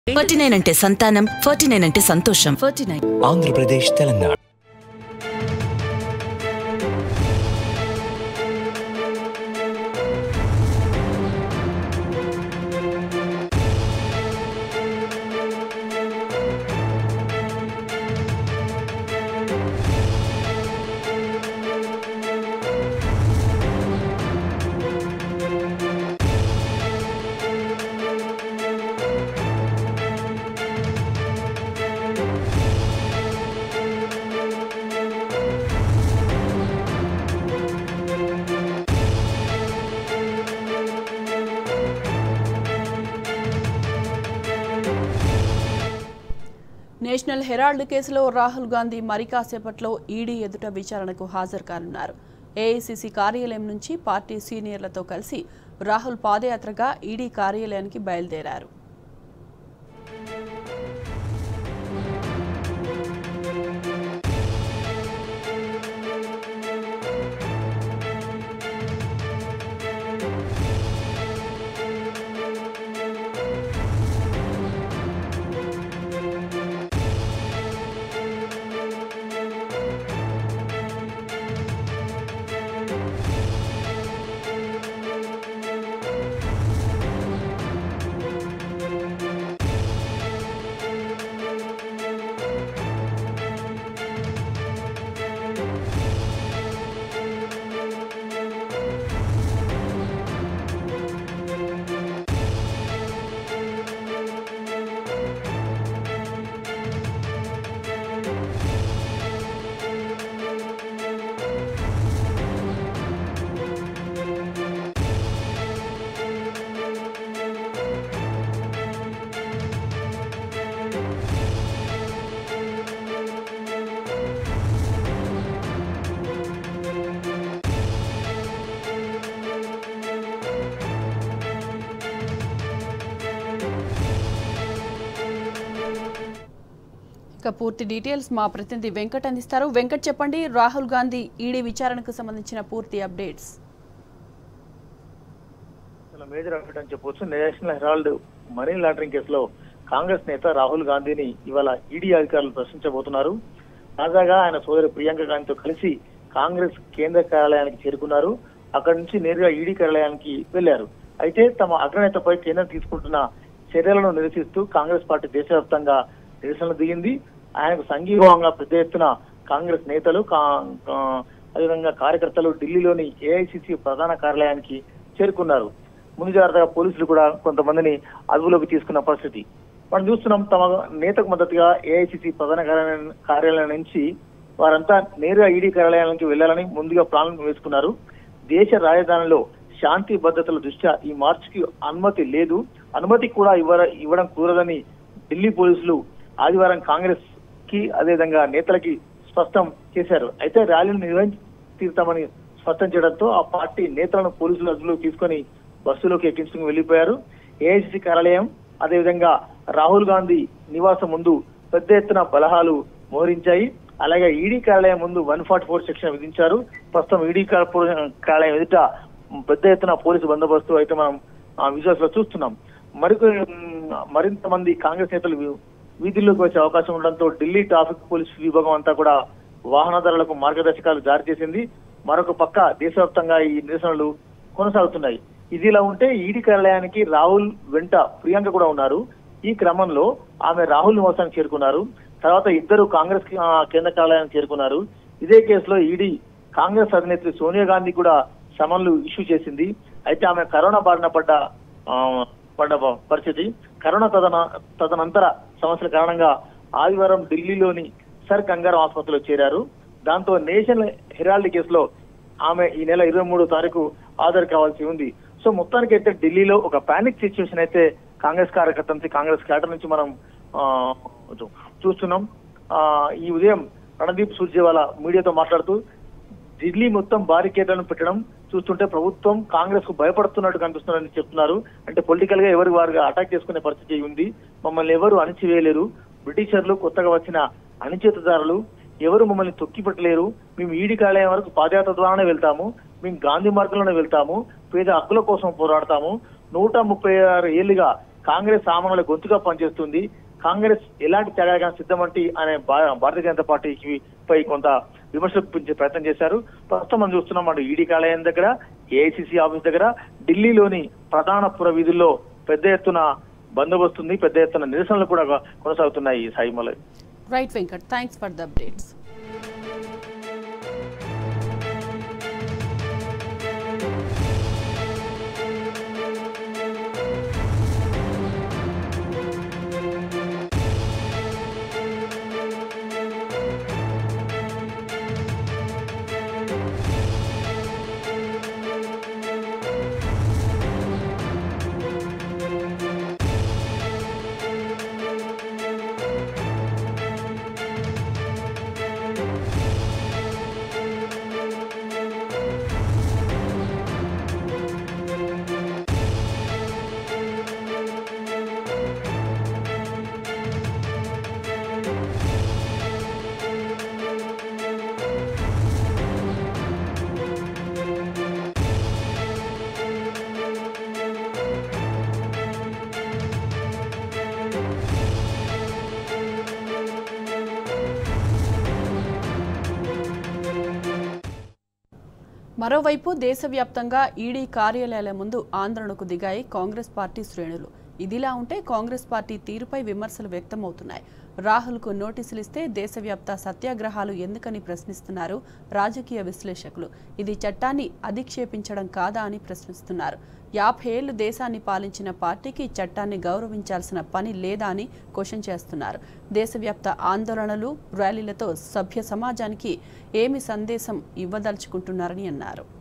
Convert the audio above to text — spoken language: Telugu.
ఫార్టీ నైన్ అంటే సంతానం ఫార్టీ నైన్ అంటే సంతోషం forty nine Andhra Pradesh Telangana national Herald కేసులో రాహుల్ గాంధీ మరి కాసేపట్లో ఈడీ ఎదుట విచారణకు హాజరు కానున్నారు ఏఐసిసి కార్యాలయం నుంచి పార్టీ సీనియర్లతో కలిసి రాహుల్ పాదయాత్రగా ఈడీ కార్యాలయానికి బయలుదేరారు ఇక పూర్తి డీటెయిల్స్ మా ప్రతినిధి వెంకట్ అందిస్తారు వెంకట్ చెప్పండి రాహుల్ గాంధీ ఈడీ విచారణకు సంబంధించిన పూర్తి అప్డేట్స్ చాలా మేజర్ అప్డేట్ అని చెప్పొచ్చు నేషనల్ హెరాల్డ్ మనీ లాండరింగ్ కేసులో కాంగ్రెస్ నేత రాహుల్ గాంధీని ఇవాళ ఈడీ అధికారులు ప్రశ్నించబోతున్నారు తాజాగా ఆయన సోదరి ప్రియాంక గాంధీతో కలిసి కాంగ్రెస్ కేంద్ర కార్యాలయానికి చేరుకున్నారు అక్కడి నుంచి నేరుగా ఈడీ కార్యాలయానికి వెళ్లారు అయితే తమ అగ్రనేతపై కేంద్రం తీసుకుంటున్న చర్యలను నిరసిస్తూ కాంగ్రెస్ పార్టీ దేశవ్యాప్తంగా నిరసనలు దిగింది ఆయనకు సంఘీభావంగా పెద్ద ఎత్తున కాంగ్రెస్ నేతలు కా- కా- అదేవిధంగా కార్యకర్తలు ఢిల్లీలోని ఏఐసిసి ప్రధాన కార్యాలయానికి చేరుకున్నారు ముందు జాగ్రత్తగా పోలీసులు కూడా కొంతమందిని అదుపులోకి తీసుకున్న పరిస్థితి మనం చూస్తున్నాం తమ నేతకు మద్దతుగా ఏఐసిసి ప్రధాన కార్యాలయం కార్యాలయం నుంచి వారంతా నేరుగా ఈడీ కార్యాలయానికి వెళ్లాలని ముందుగా ప్లాన్ వేసుకున్నారు దేశ రాజధానిలో శాంతి భద్రతల దృష్ట్యా ఈ మార్చికి అనుమతి లేదు అనుమతి కూడా ఇవ్వ ఇవ్వడం కూడదని ఢిల్లీ పోలీసులు ఆదివారం కాంగ్రెస్ కి అదేవిధంగా నేతలకి స్పష్టం చేశారు అయితే ర్యాలీని నిర్వహించి తీరుతామని స్పష్టం చేయడంతో ఆ పార్టీ నేతలను పోలీసులు అదుపులోకి తీసుకొని బస్సులోకి ఎక్కించుకుని వెళ్లిపోయారు ఏఐసిసి కార్యాలయం అదేవిధంగా రాహుల్ గాంధీ నివాసం ముందు పెద్ద ఎత్తున బలహాలు మోహరించాయి అలాగే ఈడీ కార్యాలయం ముందు వన్ ఫార్టీ ఫోర్ సెక్షన్ విధించారు ప్రస్తుతం ఈడీ కార్యాలయం ఎదుట పెద్ద ఎత్తున పోలీసు బందోబస్తు అయితే మనం విజువల్స్ లో చూస్తున్నాం మరి మరింత మంది కాంగ్రెస్ నేతలు వీ- వీధుల్లోకి వచ్చే అవకాశం ఉండడంతో ఢిల్లీ ట్రాఫిక్ పోలీస్ విభాగం అంతా కూడా వాహనదారులకు మార్గదర్శకాలు జారీ చేసింది మరొక పక్క దేశవ్యాప్తంగా ఈ నిరసనలు కొనసాగుతున్నాయి ఇది ఇలా ఉంటే ఈడీ కార్యాలయానికి రాహుల్ వెంట ప్రియాంక కూడా ఉన్నారు ఈ క్రమంలో ఆమె రాహుల్ నివాసానికి చేరుకున్నారు తర్వాత ఇద్దరు కాంగ్రెస్ ఆ, కేంద్ర కార్యాలయానికి చేరుకున్నారు ఇదే కేసులో ఈడీ కాంగ్రెస్ అధినేత్రి సోనియా గాంధీ కూడా సమన్లు ఇష్యూ చేసింది అయితే ఆమె కరోనా బారిన పడ్డ ఆ, పడ్డ ప- పరిస్థితి కరోనా తదన తదనంతర సమస్యల కారణంగా ఆదివారం ఢిల్లీలోని సర్ గంగారాం ఆసుపత్రిలో చేరారు దాంతో నేషనల్ హెరాల్డ్ కేసులో ఆమె ఈ నెల ఇరవై మూడో తారీఖు హాజరు కావాల్సి ఉంది సో మొత్తానికి అయితే ఢిల్లీలో ఒక పానిక్ సిచ్యువేషన్ అయితే కాంగ్రెస్ కార్యకర్త నుంచి కాంగ్రెస్ క్యాడర్ నుంచి మనం ఆ, చూ- చూస్తున్నాం ఆ, ఈ ఉదయం రణదీప్ సూర్జేవాలా మీడియాతో మాట్లాడుతూ ఢిల్లీ మొత్తం బారికేడ్లను పెట్టడం చూస్తుంటే ప్రభుత్వం కాంగ్రెస్ కు భయపడుతున్నట్టు కనిపిస్తుందని చెప్తున్నారు అంటే పొలిటికల్ గా ఎవరు వారుగా అటాక్ చేసుకునే పరిస్థితి ఉంది మమ్మల్ని ఎవరు అణిచివేయలేరు బ్రిటిషర్లు కొత్తగా వచ్చిన అణిచేతదారులు ఎవరు మమ్మల్ని తొక్కిపెట్టలేరు మేము ఈడి కార్యాలయం వరకు పాదయాత్ర ద్వారానే వెళ్తాము మేము గాంధీ మార్గంలోనే వెళ్తాము పేద హక్కుల కోసం పోరాడతాము నూట ముప్పై ఆరు ఏళ్లుగా కాంగ్రెస్ సామాన్యుల గొంతుగా పనిచేస్తుంది కాంగ్రెస్ ఎలాంటి త్యాగానికి సిద్ధమంటి అనే భా- భారతీయ జనతా పార్టీకి పై కొంత విమర్శలు పెంచే ప్రయత్నం చేశారు ప్రస్తుతం మనం చూస్తున్నాం అటు ఈడీ కార్యాలయం దగ్గర ఏఐసిసి ఆఫీస్ దగ్గర ఢిల్లీలోని ప్రధాన పుర వీధుల్లో పెద్ద ఎత్తున బందోబస్తుంది పెద్ద ఎత్తున నిరసనలు కూడా కొనసాగుతున్నాయి Saimalai right Venkat thanks for the updates మరోవైపు దేశవ్యాప్తంగా ఈడీ కార్యాలయాల ముందు ఆందోళనకు దిగాయి కాంగ్రెస్ పార్టీ శ్రేణులు ఇదిలా ఉంటే కాంగ్రెస్ పార్టీ తీరుపై విమర్శలు వ్యక్తమవుతున్నాయి రాహుల్కు నోటీసులు ఇస్తే దేశవ్యాప్త సత్యాగ్రహాలు ఎందుకని ప్రశ్నిస్తున్నారు రాజకీయ విశ్లేషకులు ఇది చట్టాన్ని అధిక్షేపించడం కాదా అని ప్రశ్నిస్తున్నారు యాభై ఏళ్లు దేశాన్ని పాలించిన పార్టీకి చట్టాన్ని గౌరవించాల్సిన పని లేదా అని క్వశ్చన్ చేస్తున్నారు దేశవ్యాప్త ఆందోళనలు ర్యాలీలతో సభ్య సమాజానికి ఏమి సందేశం ఇవ్వదలుచుకుంటున్నారని అన్నారు